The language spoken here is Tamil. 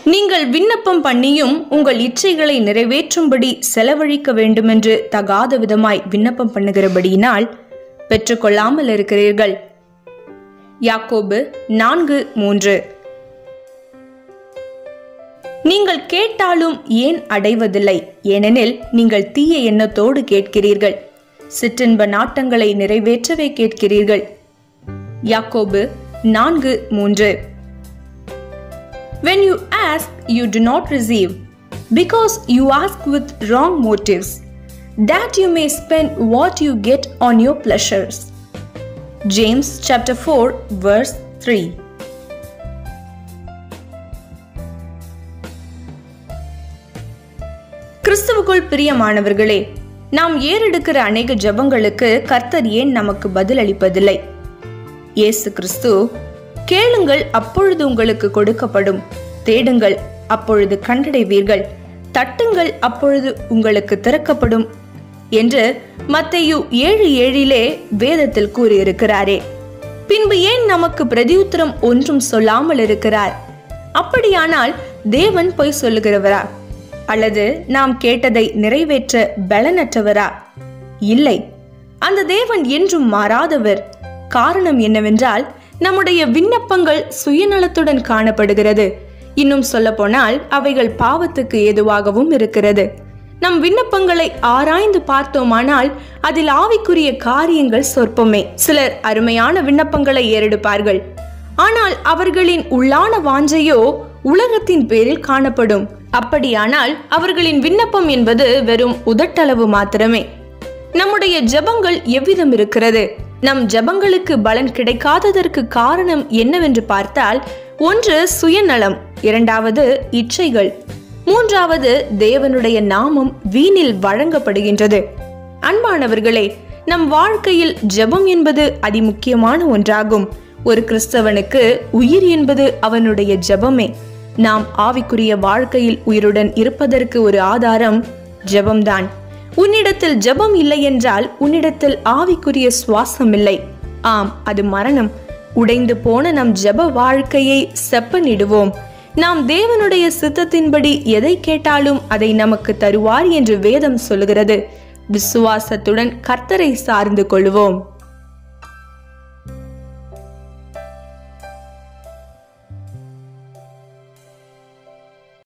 நீங்கள் விண்ணப்பம் பண்ணியும் உங்கள் இச்சைகளை நிறைவேற்றும்படி செலவழிக்க வேண்டுமென்று தகாத விதமாய் விண்ணப்பம் பண்ணுகிறபடியினால் பெற்றுக்கொள்ளாமல் இருக்கிறீர்கள் யாக்கோபு நான்கு மூன்று நீங்கள் கேட்டாலும் ஏன் அடைவதில்லை ஏனெனில் நீங்கள் தீய எண்ணத்தோடு கேட்கிறீர்கள் சிற்றின்ப நாட்டங்களை நிறைவேற்றவே கேட்கிறீர்கள் யாக்கோபு நான்கு மூன்று When you ask, you do not receive, because you ask with wrong motives, that you may spend what you get on your pleasures. James chapter 4 verse 3 கிறிஸ்துவுக்குள் பிரியமானவர்களே நாம் ஏறெடுக்கிற அநேக ஜெபங்களுக்கு கர்த்தர் ஏன் நமக்கு பதில் அளிப்பதில்லை இயேசு கிறிஸ்து கேளுங்கள் அப்பொழுது உங்களுக்கு கொடுக்கப்படும் தேடுங்கள் அப்பொழுது கண்டடைவீர்கள் தட்டுங்கள் அப்பொழுது உங்களுக்கு திறக்கப்படும் என்று மத்தேயு ஏழு ஏழிலே வேதத்தில் கூறியிருக்கிறாரே பின்பு ஏன் நமக்கு பிரதியுத்தரம் ஒன்றும் சொல்லாமல் இருக்கிறார் அப்படியானால் தேவன் பொய் சொல்லுகிறவரா அல்லது நாம் கேட்டதை நிறைவேற்ற பலனற்றவரா இல்லை அந்த தேவன் என்றும் மாறாதவர் காரணம் என்னவென்றால் நம்முடைய விண்ணப்பங்கள் சுயநலத்துடன் காணப்படுகிறது இன்னும் சொல்லப்போனால் அவைகள் பாவத்துக்கு ஏதுவாகவும் இருக்கிறது நம் விண்ணப்பங்களை ஆராய்ந்து பார்த்தோமானால் அதில் ஆவிக்குரிய காரியங்கள் சொற்பமே சிலர் அருமையான விண்ணப்பங்களை ஏறெடுப்பார்கள் ஆனால் அவர்களின் உள்ளான வாஞ்சையோ உலகத்தின் பேரில் காணப்படும் அப்படியானால் அவர்களின் விண்ணப்பம் என்பது வெறும் உதட்டளவு மாத்திரமே நம்முடைய ஜெபங்கள் எவ்விதம் இருக்கிறது நம் ஜெபங்களுக்கு பலன் கிடைக்காததற்கு காரணம் என்னவென்று பார்த்தால் ஒன்று சுயநலம் இரண்டாவது இச்சைகள் மூன்றாவது தேவனுடைய நாமம் வீணில் வழங்கப்படுகின்றது அன்பானவர்களே நம் வாழ்க்கையில் ஜெபம் என்பது அதிமுக்கியமான ஒன்றாகும் ஒரு கிறிஸ்தவனுக்கு உயிர் என்பது அவனுடைய ஜெபமே நாம் ஆவிக்குரிய வாழ்க்கையில் உயிருடன் இருப்பதற்கு ஒரு ஆதாரம் ஜெபம்தான் உன்னிடத்தில் ஜெபம் இல்லை என்றால் உன்னிடத்தில் ஆவிக்குரிய சுவாசம் இல்லை ஆம் அது மரணம் உடைந்து போன நம் ஜெப வாழ்க்கையை செப்பனிடுவோம் நாம் தேவனுடைய சித்தத்தின்படி எதை கேட்டாலும் அதை நமக்கு தருவார் என்று வேதம் சொல்கிறது விசுவாசத்துடன் கர்த்தரை சார்ந்து கொள்வோம்